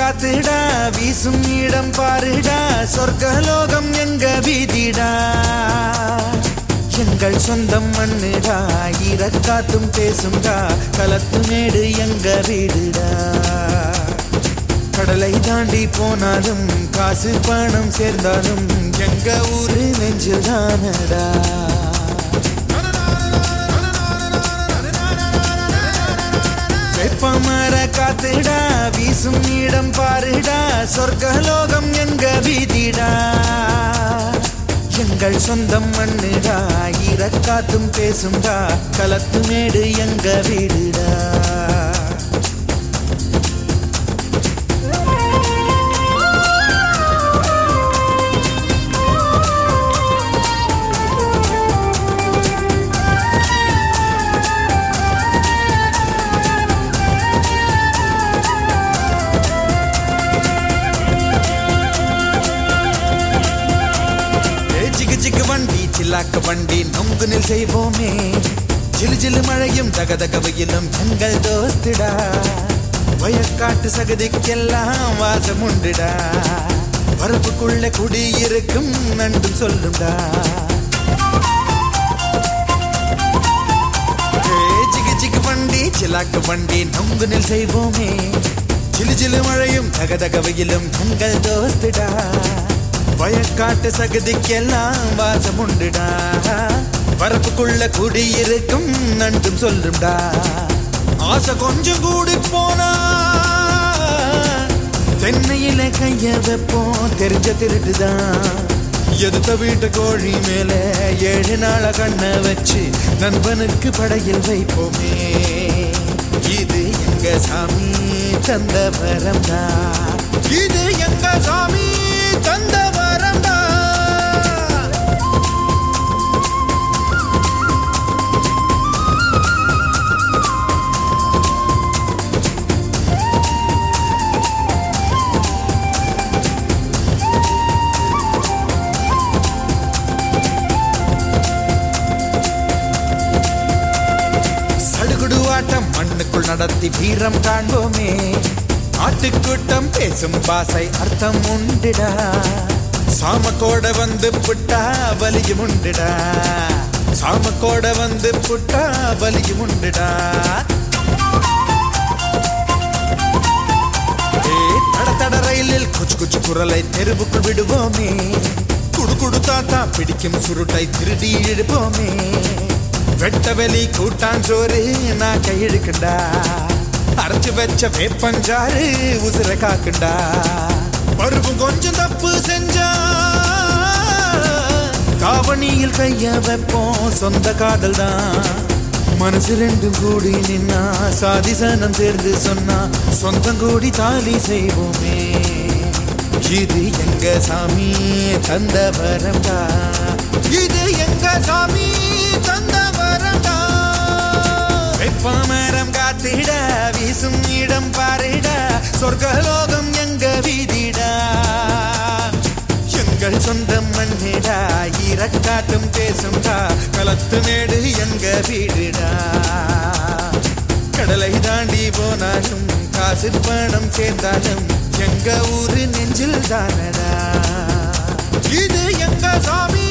காத்துடா வீசும் இடம் பாருடா சொர்க்கலோகம் எங்க வீதிடா எங்கள் சொந்தம் மண்ணுடா ஈரக்காத்தும் பேசும்டா களத்து மேடு எங்க வீடுடா கடலை தாண்டி போனாலும் காசு பணம் சேர்ந்தாலும் எங்க ஊரு நெஞ்சில் தானடா வெப்பமர காத்துடா வீசும் இடம் பாருடா சொர்க்கலோகம் எங்க வீதிடா எங்கள் சொந்தம் மண்ணுடா ஈரக்காத்தும் பேசும்டா களத்து மேடு எங்க வீடுடா ஏ ஜிகு ஜிகு வண்டி சில்லாக்க வண்டி நொங்குனில் செய்வோமே ஜிலு ஜிலு மழையும் தகதக வெயிலும் எங்கள் தோஸ்திடா வயக்காட்டு சகதிக்கெல்லாம் வாசம் உண்டுடா வரப்புக்குள்ள குடியிருக்கும் நண்டும் சொல்லும்டா ஏ ஜிகு ஜிகு வண்டி சிலாக்கு வண்டி நொங்குனில் செய்வோமே ஜிலு ஜிலு மழையும் தகதக வெயிலும் எங்கள் தோஸ்திடா வயக்காட்டு சகதிக்கெல்லாம் வாசம் உண்டுடா வரப்புக்குள்ள குடியிருக்கும் நண்டும் சொல்லும்டா ஆசை கொஞ்சம் கூடி போனா தென்னையில கைய வைப்போம் தெரிஞ்ச திருட்டுதான் எதுத்த வீட்டு கோழி மேல ஏழு நாள கண்ண வச்சு நண்பனுக்கு படையில் வைப்போமே இது எங்க சாமி தந்த வரம்டா இது எங்க சாமி தந்த வரம்டா சடுகுடு ஆட்டம் மண்ணுக்குள் நடத்தி வீரம் காண்போமே ஆட்டுக்கூட்டம் பேசும் பாசை அர்த்தம் உண்டுடா சாமக்கோட வந்து புட்டா வலியும் உண்டுடா சாமக்கோட வந்து புட்டா வலியும் உண்டுடா ஏய், தட தட ரயிலில் குச்சு குச்சு குரலை தெருவுக்குள் விடுவோமே குடு குடு தாத்தா பிடிக்கும் சுருட்டை திருடி இழுப்போமே வெட்ட வெளி கூட்டாஞ்சோறு நான் கையெழுக்குண்டா அரைச்சு வச்ச வேப்பஞ்சாறு உசுர காக்குண்டா பருவம் கொஞ்சம் தப்பு செஞ்சா காவணியில் கைய வைப்போம் சொந்த காதல் தான் மனசு ரெண்டும் கூடி நின்னா சாதி சனம் சேர்ந்து சொன்னா சொந்தம் கூடி தாலி செய்வோமே இது எங்க சாமி தந்த வரம்டா இது எங்க சாமி தந்த வரம்டா வெப்பமரம் காத்திட வீசும் இடம் பாரிட சொர்க்கலோகம் எங்க வீதிடா எங்கள் சொந்தம் மண்ணிடா ஈரக்காட்டும் பேசும்டா களத்து மேடு எங்க வீடுடா கடலை தாண்டி போனாலும் காசு பணம் சேர்ந்தாலும் எங்க ஊரு நெஞ்சில் தானடா இது எங்க சாமி